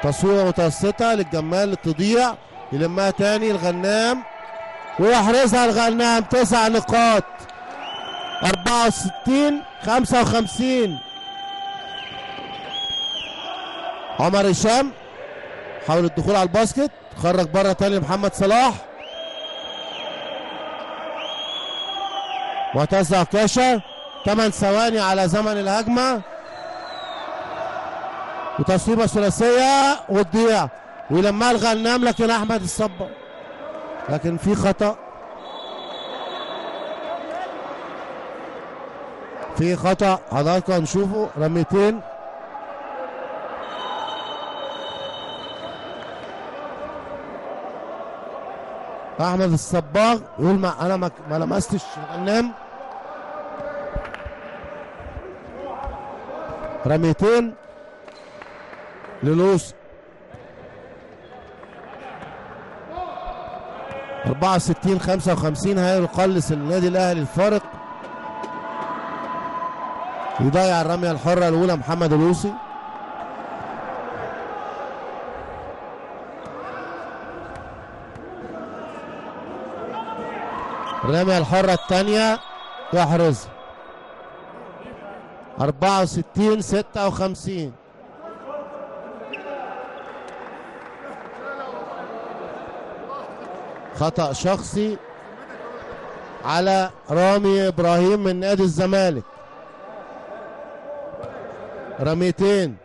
تصويبه متوسطه للجمال تضيع يلمها تاني الغنام ويحرزها الغنام تسع نقاط 64 55 عمر هشام حاول الدخول على الباسكت خرج بره تاني محمد صلاح معتز عكاشة 8 ثواني على زمن الهجمة وتصويبة ثلاثية وتضيع ويلمها الغنام لكن أحمد الصبا لكن في خطأ في خطأ حضراتكم هنشوفه رميتين احمد الصباغ يقول ما انا ما, ما لمستش الغنام رميتين للوس 64 55 هيقلص النادي الاهلي الفارق يضيع الرميه الحره الاولى محمد الوسي الرميه الحره الثانيه يحرز 64 56 خطأ شخصي على رامي ابراهيم من نادي الزمالك رميتين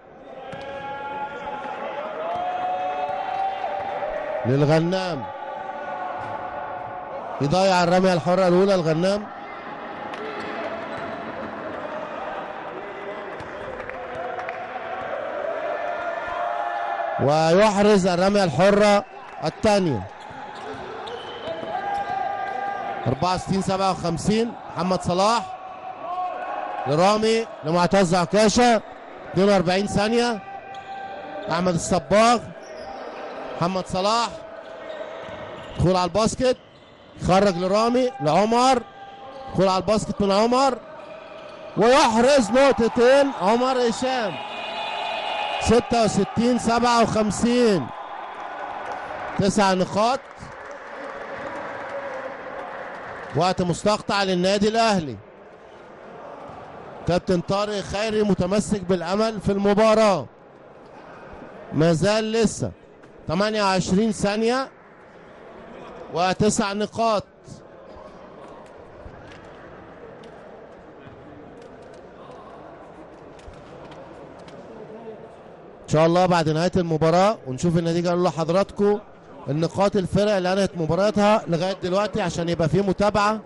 للغنام يضيع الرمية الحرة الأولى الغنام ويحرز الرمية الحرة الثانية 64 57 محمد صلاح لرامي لمعتز عكاشة 42 ثانية أحمد الصباغ محمد صلاح دخول على الباسكت خرج لرامي لعمر دخول على الباسكت من عمر ويحرز نقطتين عمر هشام 66 57 تسع نقاط وقت مستقطع للنادي الاهلي كابتن طارق خيري متمسك بالامل في المباراه ما زال لسه 28 ثانيه وتسع نقاط ان شاء الله بعد نهايه المباراه ونشوف النتيجه نقول لحضراتكم النقاط الفرق اللي انهت مباراتها لغايه دلوقتي عشان يبقى في متابعه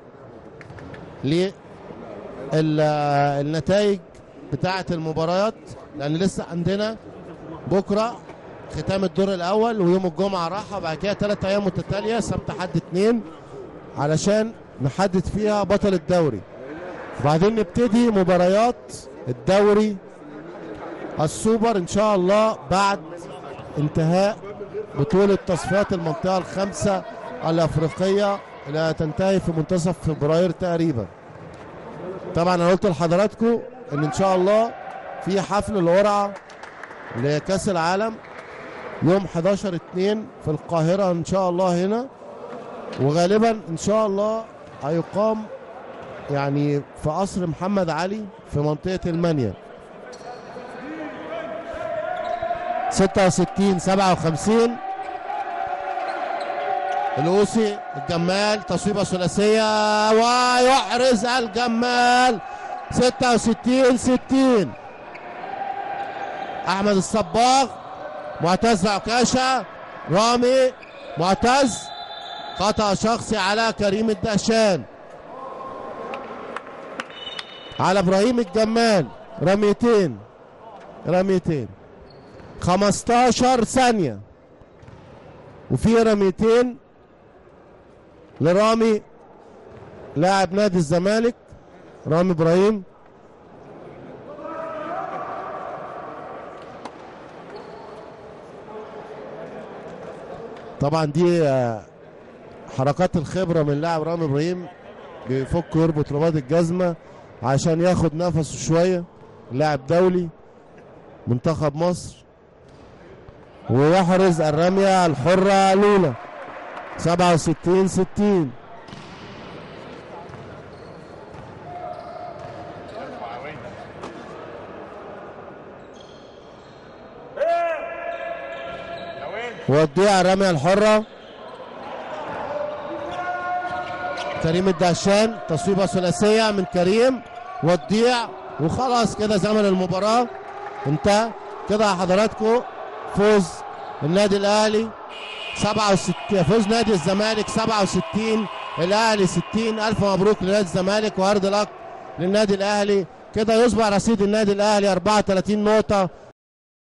للنتائج بتاعه المباريات لان لسه عندنا بكره ختام الدور الاول ويوم الجمعه راحه وبعد كده ثلاث ايام متتاليه سبت حد اثنين علشان نحدد فيها بطل الدوري وبعدين نبتدي مباريات الدوري السوبر ان شاء الله بعد انتهاء بطولة تصفيات المنطقة الخمسة الأفريقية اللي تنتهي في منتصف فبراير تقريبا طبعا أنا قلت لحضراتكم إن إن شاء الله في حفل القرعة لكأس العالم يوم 11 2 في القاهرة إن شاء الله هنا وغالبا إن شاء الله هيقام يعني في قصر محمد علي في منطقة المنيا 66 57 الأوسي الجمال تصويبة ثلاثية ويحرز الجمال 66 60 أحمد الصباغ معتز عكاشة رامي معتز خطأ شخصي على كريم الدهشان على ابراهيم الجمال رميتين رميتين 15 ثانية وفي رميتين لرامي لاعب نادي الزمالك رامي ابراهيم طبعا دي آه، حركات الخبرة من لاعب رامي ابراهيم بيفك ويربط رباط الجزمة عشان ياخد نفسه شوية لاعب دولي منتخب مصر ويحرز الرمية الحرة الأولى 67 60 وتضيع الرمية الحرة كريم الدهشان تصويبة ثلاثية من كريم وتضيع وخلاص كده زمن المباراة انتهى كده حضراتكم فوز النادي الاهلي 67 فوز نادي الزمالك 67 الاهلي 60 الف مبروك لنادي الزمالك وهارد لك للنادي الاهلي كده يصبح رصيد النادي الاهلي 34 نقطة